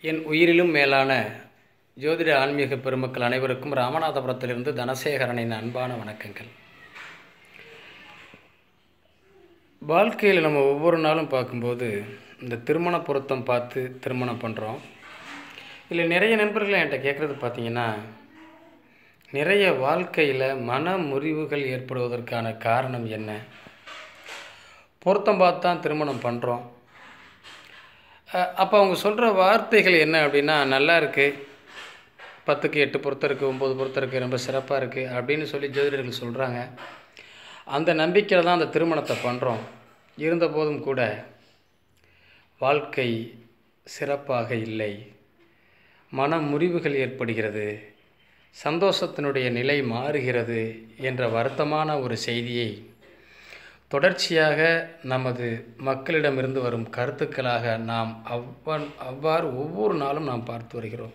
என் உயிரிலும் மேலான ஜோதிட ஆன்மீக பெருமக்கள் அனைவருக்கும் ராமநாதபுரத்திலிருந்து தனசேகரனின் அன்பான வணக்கங்கள் வாழ்க்கையில் நம்ம ஒவ்வொரு நாளும் பார்க்கும்போது இந்த திருமண பொருத்தம் பார்த்து திருமணம் பண்ணுறோம் இல்லை நிறைய நண்பர்கள் என்கிட்ட கேட்குறது பார்த்தீங்கன்னா நிறைய வாழ்க்கையில் மன முறிவுகள் ஏற்படுவதற்கான காரணம் என்ன பொருத்தம் பார்த்து தான் திருமணம் பண்ணுறோம் அப்போ அவங்க சொல்கிற வார்த்தைகள் என்ன அப்படின்னா நல்லா இருக்குது பத்துக்கு எட்டு பொருத்தம் இருக்குது ஒம்பது பொருத்தம் இருக்குது ரொம்ப சிறப்பாக இருக்குது அப்படின்னு சொல்லி ஜோதிடர்கள் சொல்கிறாங்க அந்த நம்பிக்கையில் தான் அந்த திருமணத்தை பண்ணுறோம் இருந்த போதும் கூட வாழ்க்கை சிறப்பாக இல்லை மன முறிவுகள் ஏற்படுகிறது சந்தோஷத்தினுடைய நிலை மாறுகிறது என்ற வருத்தமான ஒரு செய்தியை தொடர்ச்சியாக நமது மக்களிடமிருந்து வரும் கருத்துக்களாக நாம் அவ்வன் அவ்வாறு ஒவ்வொரு நாளும் நாம் பார்த்து வருகிறோம்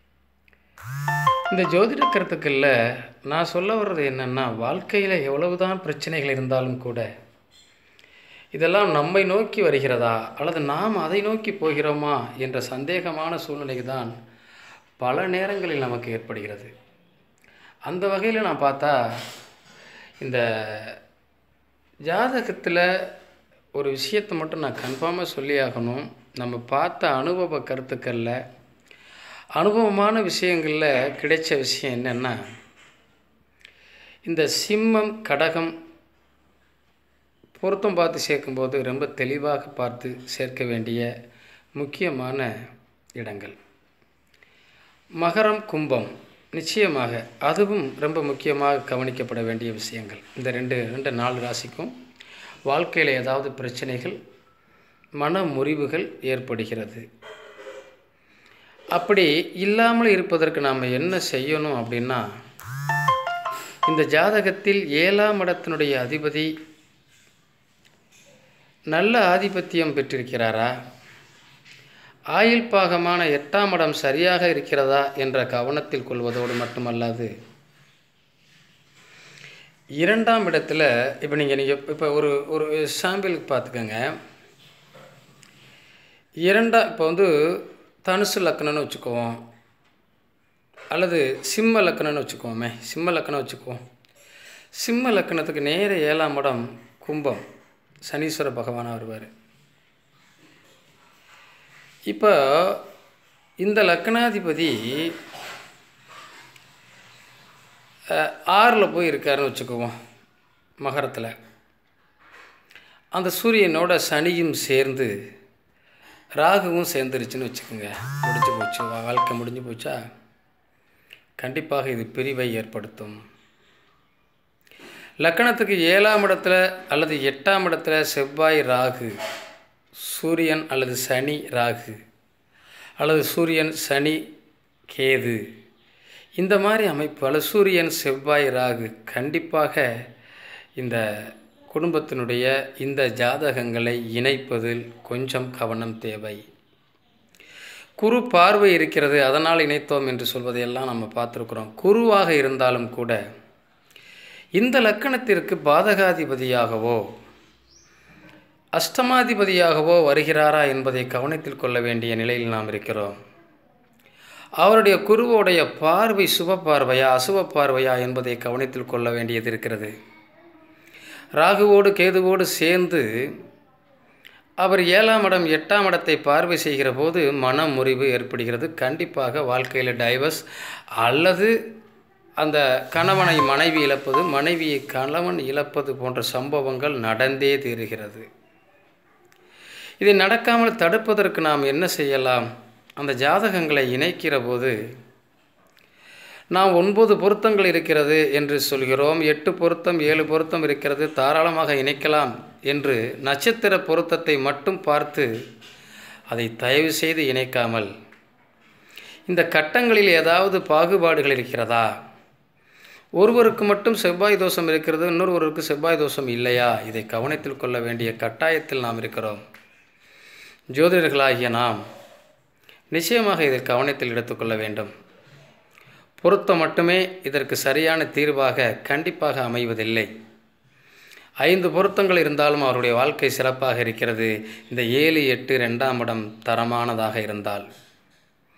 இந்த ஜோதிட கருத்துக்களில் நான் சொல்ல வர்றது என்னென்னா வாழ்க்கையில் எவ்வளவுதான் பிரச்சனைகள் இருந்தாலும் கூட இதெல்லாம் நம்மை நோக்கி வருகிறதா அல்லது நாம் அதை நோக்கி போகிறோமா என்ற சந்தேகமான சூழ்நிலை தான் பல நேரங்களில் நமக்கு ஏற்படுகிறது அந்த வகையில் நான் பார்த்தா இந்த ஜாதகத்தில் ஒரு விஷயத்தை மட்டும் நான் கன்ஃபார்மாக சொல்லி ஆகணும் நம்ம பார்த்த அனுபவ கருத்துக்களில் அனுபவமான விஷயங்களில் கிடைச்ச விஷயம் என்னென்னா இந்த சிம்மம் கடகம் பொருத்தம் பார்த்து சேர்க்கும்போது ரொம்ப தெளிவாக பார்த்து சேர்க்க வேண்டிய முக்கியமான இடங்கள் மகரம் கும்பம் நிச்சயமாக அதுவும் ரொம்ப முக்கியமாக கவனிக்கப்பட வேண்டிய விஷயங்கள் இந்த ரெண்டு ரெண்டு நாலு ராசிக்கும் வாழ்க்கையில் ஏதாவது பிரச்சனைகள் மன முறிவுகள் ஏற்படுகிறது அப்படி இல்லாமல் இருப்பதற்கு நாம் என்ன செய்யணும் அப்படின்னா இந்த ஜாதகத்தில் ஏழாம் இடத்தினுடைய அதிபதி நல்ல ஆதிபத்தியம் பெற்றிருக்கிறாரா ஆயில் பாகமான எட்டாம் இடம் சரியாக இருக்கிறதா என்ற கவனத்தில் கொள்வதோடு மட்டுமல்லாது இரண்டாம் இடத்துல இப்போ நீங்கள் நீங்கள் இப்போ ஒரு ஒரு சாம்பிளுக்கு பார்த்துக்கோங்க இரண்டா இப்போ வந்து தனுசு லக்கணம்னு வச்சுக்குவோம் அல்லது சிம்ம லக்கணம்னு வச்சுக்குவோமே சிம்ம லக்கணம் வச்சுக்குவோம் சிம்ம லக்கணத்துக்கு நேர ஏழாம் இடம் கும்பம் சனீஸ்வர பகவானாக வருவார் இப்போ இந்த லக்னாதிபதி ஆறில் போய் இருக்காருன்னு வச்சுக்குவோம் மகரத்தில் அந்த சூரியனோட சனியும் சேர்ந்து ராகுவும் சேர்ந்துருச்சுன்னு வச்சுக்கோங்க முடிஞ்சு போச்சு வாழ்க்கை முடிஞ்சு போச்சா கண்டிப்பாக இது பிரிவை ஏற்படுத்தும் லக்கணத்துக்கு ஏழாம் இடத்துல அல்லது எட்டாம் இடத்துல செவ்வாய் ராகு சூரியன் அல்லது சனி ராகு அல்லது சூரியன் சனி கேது இந்த மாதிரி அமைப்பு அல்லது சூரியன் செவ்வாய் ராகு கண்டிப்பாக இந்த குடும்பத்தினுடைய இந்த ஜாதகங்களை இணைப்பதில் கொஞ்சம் கவனம் தேவை குரு பார்வை இருக்கிறது அதனால் இணைத்தோம் என்று சொல்வதையெல்லாம் நம்ம பார்த்துருக்குறோம் குருவாக இருந்தாலும் கூட இந்த லக்கணத்திற்கு பாதகாதிபதியாகவோ அஷ்டமாதிபதியாகவோ வருகிறாரா என்பதை கவனத்தில் கொள்ள வேண்டிய நிலையில் நாம் இருக்கிறோம் அவருடைய குருவோடைய பார்வை சுப பார்வையா அசுப பார்வையா என்பதை கவனத்தில் கொள்ள வேண்டியது இருக்கிறது ராகுவோடு கேதுவோடு சேர்ந்து அவர் ஏழாம் இடம் எட்டாம் இடத்தை பார்வை செய்கிற போது மன முறிவு ஏற்படுகிறது கண்டிப்பாக வாழ்க்கையில் டைவர்ஸ் அல்லது அந்த கணவனை மனைவி இழப்பது மனைவியை கணவன் இழப்பது போன்ற சம்பவங்கள் நடந்தே தீருகிறது இதை நடக்காமல் தடுப்பதற்கு நாம் என்ன செய்யலாம் அந்த ஜாதகங்களை இணைக்கிற போது நாம் ஒன்பது பொருத்தங்கள் இருக்கிறது என்று சொல்கிறோம் எட்டு பொருத்தம் ஏழு பொருத்தம் இருக்கிறது தாராளமாக இணைக்கலாம் என்று நட்சத்திர பொருத்தத்தை மட்டும் பார்த்து அதை தயவு செய்து இணைக்காமல் இந்த கட்டங்களில் ஏதாவது பாகுபாடுகள் இருக்கிறதா ஒருவருக்கு மட்டும் செவ்வாய் தோஷம் இருக்கிறது இன்னொருவருக்கு செவ்வாய் தோஷம் இல்லையா இதை கவனத்தில் கொள்ள வேண்டிய கட்டாயத்தில் நாம் இருக்கிறோம் ஜோதிடர்களாகிய நாம் நிச்சயமாக இதை கவனத்தில் எடுத்துக்கொள்ள வேண்டும் பொருத்தம் மட்டுமே இதற்கு சரியான தீர்வாக கண்டிப்பாக அமைவதில்லை ஐந்து பொருத்தங்கள் இருந்தாலும் அவருடைய வாழ்க்கை சிறப்பாக இருக்கிறது இந்த ஏழு எட்டு ரெண்டாம் இடம் தரமானதாக இருந்தால்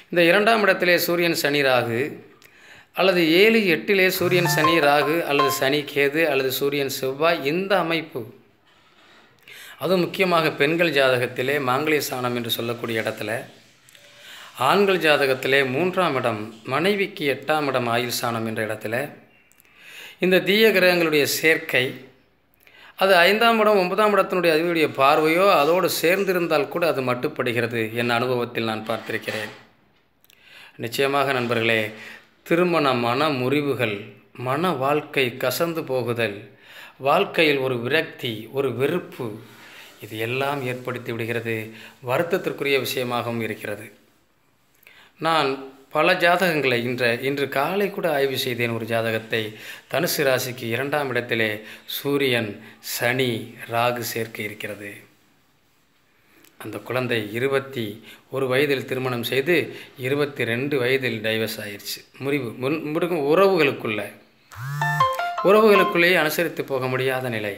இந்த இரண்டாம் இடத்திலே சூரியன் சனி ராகு அல்லது ஏழு எட்டிலே சூரியன் சனி ராகு அல்லது சனி கேது அல்லது சூரியன் செவ்வாய் இந்த அமைப்பு அதுவும் முக்கியமாக பெண்கள் ஜாதகத்திலே மாங்கலிய ஸ்தானம் என்று சொல்லக்கூடிய இடத்துல ஆண்கள் ஜாதகத்திலே மூன்றாம் இடம் மனைவிக்கு எட்டாம் இடம் ஆயுள் ஸ்தானம் என்ற இடத்துல இந்த தீய கிரகங்களுடைய சேர்க்கை அது ஐந்தாம் இடம் ஒன்பதாம் இடத்தினுடைய அதிபதியுடைய பார்வையோ அதோடு சேர்ந்திருந்தால் கூட அது மட்டுப்படுகிறது என் அனுபவத்தில் நான் பார்த்திருக்கிறேன் நிச்சயமாக நண்பர்களே திருமண மன முறிவுகள் மன வாழ்க்கை கசந்து போகுதல் வாழ்க்கையில் ஒரு விரக்தி ஒரு வெறுப்பு இது எல்லாம் ஏற்படுத்தி விடுகிறது வருத்தத்திற்குரிய விஷயமாகவும் இருக்கிறது நான் பல ஜாதகங்களை இன்ற இன்று காலை கூட ஆய்வு செய்தேன் ஒரு ஜாதகத்தை தனுசு ராசிக்கு இரண்டாம் இடத்திலே சூரியன் சனி ராகு சேர்க்கை இருக்கிறது அந்த குழந்தை இருபத்தி ஒரு வயதில் திருமணம் செய்து இருபத்தி ரெண்டு வயதில் டைவர்ஸ் ஆயிடுச்சு முறிவு முன் முடுக்கும் உறவுகளுக்குள்ள உறவுகளுக்குள்ளேயே அனுசரித்து போக முடியாத நிலை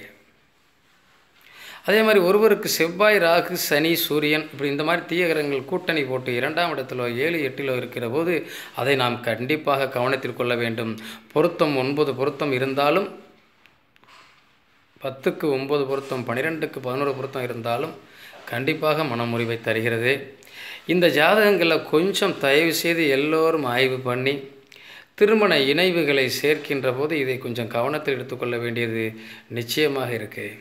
அதே மாதிரி ஒருவருக்கு செவ்வாய் ராகு சனி சூரியன் இப்படி இந்த மாதிரி தீய கிரகங்கள் கூட்டணி போட்டு இரண்டாம் இடத்திலோ ஏழு எட்டிலோ இருக்கிற போது அதை நாம் கண்டிப்பாக கவனத்தில் கொள்ள வேண்டும் பொருத்தம் ஒன்பது பொருத்தம் இருந்தாலும் பத்துக்கு ஒம்பது பொருத்தம் பன்னிரெண்டுக்கு பதினோரு பொருத்தம் இருந்தாலும் கண்டிப்பாக மனமுறிவை தருகிறது இந்த ஜாதகங்களில் கொஞ்சம் தயவு செய்து எல்லோரும் ஆய்வு பண்ணி திருமண இணைவுகளை சேர்க்கின்ற போது இதை கொஞ்சம் கவனத்தில் எடுத்துக்கொள்ள வேண்டியது நிச்சயமாக இருக்குது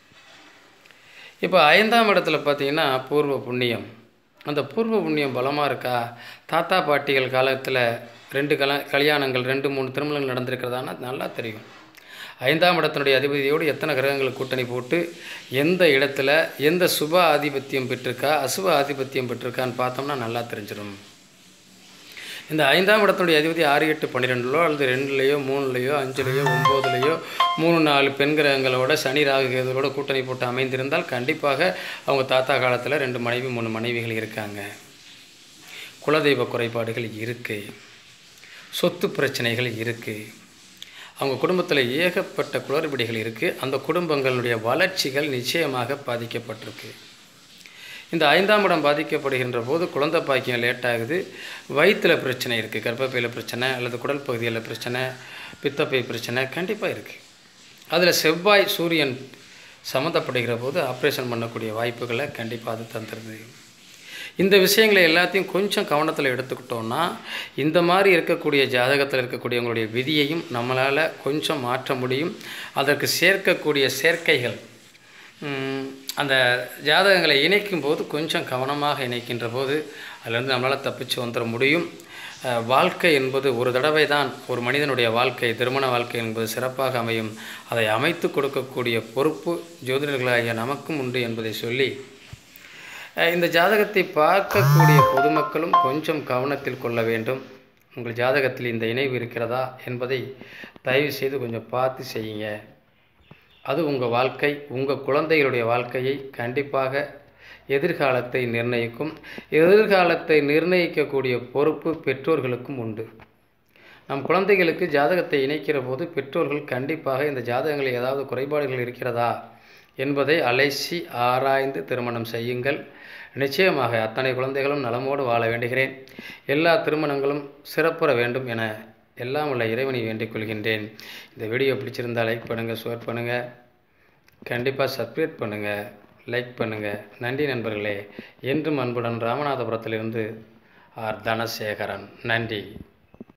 இப்போ ஐந்தாம் இடத்துல பார்த்தீங்கன்னா பூர்வ புண்ணியம் அந்த பூர்வ புண்ணியம் பலமாக இருக்கா தாத்தா பாட்டிகள் காலத்தில் ரெண்டு கல கல்யாணங்கள் ரெண்டு மூணு திருமணங்கள் நடந்திருக்கிறதானா நல்லா தெரியும் ஐந்தாம் இடத்தினுடைய அதிபதியோடு எத்தனை கிரகங்கள் கூட்டணி போட்டு எந்த இடத்துல எந்த சுப ஆதிபத்தியம் பெற்றிருக்கா அசுப ஆதிபத்தியம் பெற்றிருக்கான்னு பார்த்தோம்னா நல்லா தெரிஞ்சிடும் இந்த ஐந்தாம் இடத்தினுடைய அதிபதி ஆறு எட்டு பன்னிரெண்டுலோ அல்லது ரெண்டுலேயோ மூணுலேயோ அஞ்சுலேயோ ஒம்போதுலேயோ மூணு நாலு பெண் கிரகங்களோட சனி ராகு கேதுகளோட கூட்டணி போட்டு அமைந்திருந்தால் கண்டிப்பாக அவங்க தாத்தா காலத்தில் ரெண்டு மனைவி மூணு மனைவிகள் இருக்காங்க குலதெய்வ குறைபாடுகள் இருக்குது சொத்து பிரச்சனைகள் இருக்குது அவங்க குடும்பத்தில் ஏகப்பட்ட குளறுபடிகள் இருக்குது அந்த குடும்பங்களுடைய வளர்ச்சிகள் நிச்சயமாக பாதிக்கப்பட்டிருக்கு இந்த ஐந்தாம் இடம் பாதிக்கப்படுகின்ற போது குழந்தை பாக்கியம் லேட் ஆகுது வயிற்றில் பிரச்சனை இருக்குது கர்ப்பப்பையில் பிரச்சனை அல்லது குடல் பகுதியில் பிரச்சனை பித்தப்பை பிரச்சனை கண்டிப்பாக இருக்குது அதில் செவ்வாய் சூரியன் சம்மந்தப்படுகிற போது ஆப்ரேஷன் பண்ணக்கூடிய வாய்ப்புகளை கண்டிப்பாக அது தந்துடுது இந்த விஷயங்களை எல்லாத்தையும் கொஞ்சம் கவனத்தில் எடுத்துக்கிட்டோம்னா இந்த மாதிரி இருக்கக்கூடிய ஜாதகத்தில் இருக்கக்கூடியவங்களுடைய விதியையும் நம்மளால் கொஞ்சம் மாற்ற முடியும் அதற்கு சேர்க்கக்கூடிய சேர்க்கைகள் அந்த ஜாதகங்களை இணைக்கும் போது கொஞ்சம் கவனமாக இணைக்கின்ற போது அதிலிருந்து நம்மளால் தப்பிச்சு வந்துட முடியும் வாழ்க்கை என்பது ஒரு தடவை தான் ஒரு மனிதனுடைய வாழ்க்கை திருமண வாழ்க்கை என்பது சிறப்பாக அமையும் அதை அமைத்து கொடுக்கக்கூடிய பொறுப்பு ஜோதிடர்களாகிய நமக்கும் உண்டு என்பதை சொல்லி இந்த ஜாதகத்தை பார்க்கக்கூடிய பொதுமக்களும் கொஞ்சம் கவனத்தில் கொள்ள வேண்டும் உங்கள் ஜாதகத்தில் இந்த இணைவு இருக்கிறதா என்பதை தயவு செய்து கொஞ்சம் பார்த்து செய்யுங்க அது உங்கள் வாழ்க்கை உங்கள் குழந்தைகளுடைய வாழ்க்கையை கண்டிப்பாக எதிர்காலத்தை நிர்ணயிக்கும் எதிர்காலத்தை நிர்ணயிக்கக்கூடிய பொறுப்பு பெற்றோர்களுக்கும் உண்டு நம் குழந்தைகளுக்கு ஜாதகத்தை இணைக்கிற போது பெற்றோர்கள் கண்டிப்பாக இந்த ஜாதகங்களில் ஏதாவது குறைபாடுகள் இருக்கிறதா என்பதை அலைசி ஆராய்ந்து திருமணம் செய்யுங்கள் நிச்சயமாக அத்தனை குழந்தைகளும் நலமோடு வாழ வேண்டுகிறேன் எல்லா திருமணங்களும் சிறப்புற வேண்டும் என எல்லாம் உள்ள இறைவனை வேண்டிக் கொள்கின்றேன் இந்த வீடியோ பிடிச்சிருந்தால் லைக் பண்ணுங்கள் ஷேர் பண்ணுங்கள் கண்டிப்பாக சப்ஸ்கிரைப் பண்ணுங்கள் லைக் பண்ணுங்கள் நன்றி நண்பர்களே என்றும் அன்புடன் ராமநாதபுரத்திலிருந்து ஆர் தனசேகரன் நன்றி